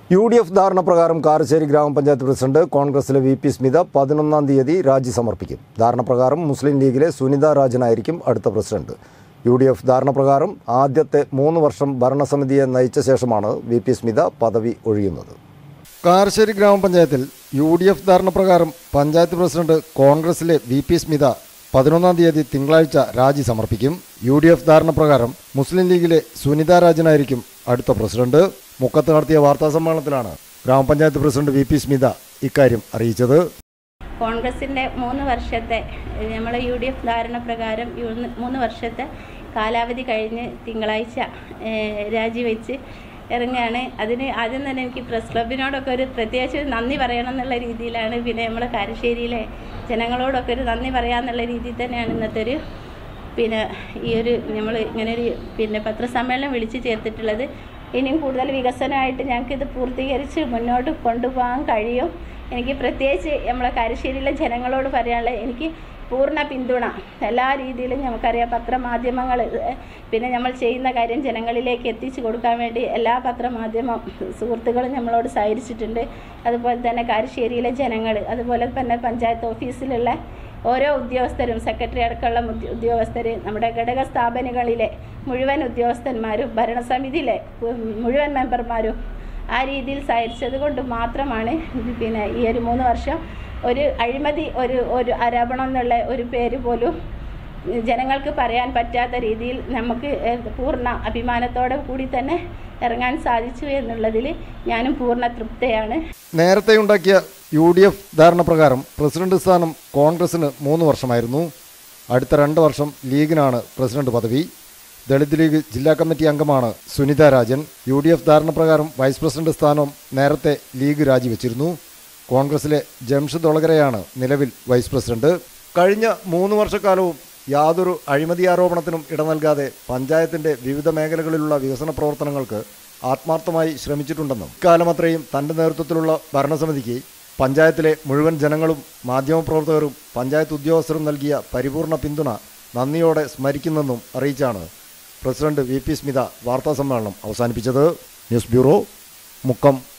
U D F ധാരണ പ്രകാരം കാരശ്ശേരി ഗ്രാമപഞ്ചായത്ത് പ്രസിഡന്റ് കോൺഗ്രസിലെ വി പി സ്മിത പതിനൊന്നാം തീയതി രാജി സമർപ്പിക്കും ധാരണ പ്രകാരം മുസ്ലിം ലീഗിലെ സുനിത രാജനായിരിക്കും അടുത്ത പ്രസിഡന്റ് യു ഡി എഫ് ധാരണ പ്രകാരം ആദ്യത്തെ മൂന്ന് വർഷം ഭരണസമിതിയെ നയിച്ച ശേഷമാണ് വി പി സ്മിത പദവി ഒഴിയുന്നത് കാരശ്ശേരി ഗ്രാമപഞ്ചായത്തിൽ യു ഡി എഫ് ധാരണ പ്രകാരം പഞ്ചായത്ത് പ്രസിഡന്റ് കോൺഗ്രസിലെ വി പി സ്മിത പതിനൊന്നാം തീയതി തിങ്കളാഴ്ച രാജി സമർപ്പിക്കും യു ഡി എഫ് ധാരണ പ്രകാരം മുസ്ലിം ലീഗിലെ സുനിത രാജനായിരിക്കും അടുത്ത പ്രസിഡന്റ് മുക്കത്ത് നടത്തിയ വാർത്താ സമ്മേളനത്തിലാണ് ഗ്രാമപഞ്ചായത്ത് പ്രസിഡന്റ് വി പി സ്മിത ഇക്കാര്യം അറിയിച്ചത് കോൺഗ്രസിൻ്റെ മൂന്ന് വർഷത്തെ നമ്മൾ യു ഡി എഫ് ധാരണ പ്രകാരം യു- മൂന്ന് വർഷത്തെ കാലാവധി കഴിഞ്ഞ് തിങ്കളാഴ്ച ഏഹ്, രാജിവെച്ച് ഇറങ്ങുകയാണ് അതിന് ആദ്യം തന്നെ എനിക്ക് പ്രസ് ക്ലബിനോടൊക്കെ ഒരു പ്രത്യേകിച്ച് ഒരു നന്ദി പറയണം എന്നുള്ള രീതിയിലാണ് പിന്നെ നമ്മുടെ കാരശ്ശേരിയിലെ ജനങ്ങളോടൊക്കെ ഒരു നന്ദി പറയാമെന്നുള്ള രീതിയിൽ തന്നെയാണ് ഇന്നത്തെ ഒരു പിന്നെ ഈ ഒരു നമ്മൾ ഇങ്ങനെ ഒരു പിന്നെ പത്രസമ്മേളനം വിളിച്ചു ചേർത്തിട്ടുള്ളത് ഇനിയും കൂടുതൽ വികസനമായിട്ട് ഞങ്ങൾക്ക് ഇത് പൂർത്തീകരിച്ച് മുന്നോട്ട് കൊണ്ടുപോകാൻ കഴിയും എനിക്ക് പ്രത്യേകിച്ച് നമ്മളെ കാരശ്ശേരിയിലെ ജനങ്ങളോട് പറയാനുള്ളത് എനിക്ക് പൂർണ്ണ പിന്തുണ എല്ലാ രീതിയിലും നമുക്കറിയാം പത്രമാധ്യമങ്ങൾ ഏഹ്, പിന്നെ നമ്മൾ ചെയ്യുന്ന കാര്യം ജനങ്ങളിലേക്ക് എത്തിച്ചു കൊടുക്കാൻ വേണ്ടി എല്ലാ പത്രമാധ്യമ സുഹൃത്തുക്കളും നമ്മളോട് സഹകരിച്ചിട്ടുണ്ട് അതുപോലെ തന്നെ കാരശ്ശേരിയിലെ ജനങ്ങൾ അതുപോലെ തന്നെ പഞ്ചായത്ത് ഓഫീസിലുള്ള ഓരോ ഉദ്യോഗസ്ഥരും സെക്രട്ടറി അടക്കമുള്ള ഉദ്യ- ഉദ്യോഗസ്ഥർ നമ്മുടെ ഘടക സ്ഥാപനങ്ങളിലെ മുഴുവൻ ഉദ്യോഗസ്ഥന്മാരും ഭരണസമിതിയിലെ ഉം, മുഴുവൻ മെമ്പർമാരും ആ രീതിയിൽ സഹകരിച്ചത് കൊണ്ട് മാത്രമാണ് ഇത് പിന്നെ ഈ ഒരു മൂന്ന് വർഷം ഒരു അഴിമതി ഒരു ഒരു ആരോപണം എന്നുള്ള ഒരു പേര് പോലും ജനങ്ങൾക്ക് പറയാൻ പറ്റാത്ത രീതിയിൽ നമുക്ക് ഏഹ്, പൂർണ്ണ അഭിമാനത്തോടെ കൂടി തന്നെ ഇറങ്ങാൻ സാധിച്ചു എന്നുള്ളതിൽ ഞാനും പൂർണ്ണ തൃപ്തയാണ് നേരത്തെ ഉണ്ടാക്കിയ യു ഡി എഫ് ധാരണ പ്രകാരം പ്രസിഡന്റ് സ്ഥാനം കോൺഗ്രസിന് മൂന്ന് വർഷമായിരുന്നു അടുത്ത രണ്ട് വർഷം ലീഗിനാണ് പ്രസിഡന്റ് പദവി ദളിത് ലീഗ് ജില്ലാ കമ്മിറ്റി അംഗമാണ് Sunitha Rajan U D F ധാരണ പ്രകാരം വൈസ് പ്രസിഡന്റ് സ്ഥാനം നേരത്തെ ലീഗ് രാജിവെച്ചിരുന്നു കോൺഗ്രസിലെ ജംഷദ് ഒളകരയാണ് നിലവിൽ വൈസ് പ്രസിഡന്റ് കഴിഞ്ഞ മൂന്ന് വർഷക്കാലവും യാതൊരു അഴിമതി ആരോപണത്തിനും ഇട നൽകാതെ പഞ്ചായത്തിന്റെ വിവിധ മേഖലകളിലുള്ള വികസന പ്രവർത്തനങ്ങൾക്ക് ആത്മാർത്ഥമായി ശ്രമിച്ചിട്ടുണ്ടെന്നും ഇക്കാലമത്രയും തന്റെ നേതൃത്വത്തിലുള്ള ഭരണസമിതിക്ക് പഞ്ചായത്തിലെ മുഴുവൻ ജനങ്ങളും മാധ്യമപ്രവർത്തകരും പഞ്ചായത്ത് ഉദ്യോഗസ്ഥരും നൽകിയ പരിപൂർണ പിന്തുണ നന്ദിയോടെ സ്മരിക്കുന്നെന്നും അറിയിച്ചാണ് പ്രസിഡന്റ് വി പി സ്മിത വാർത്താസമ്മേളനം അവസാനിപ്പിച്ചത് ന്യൂസ് ബ്യൂറോ മുക്കം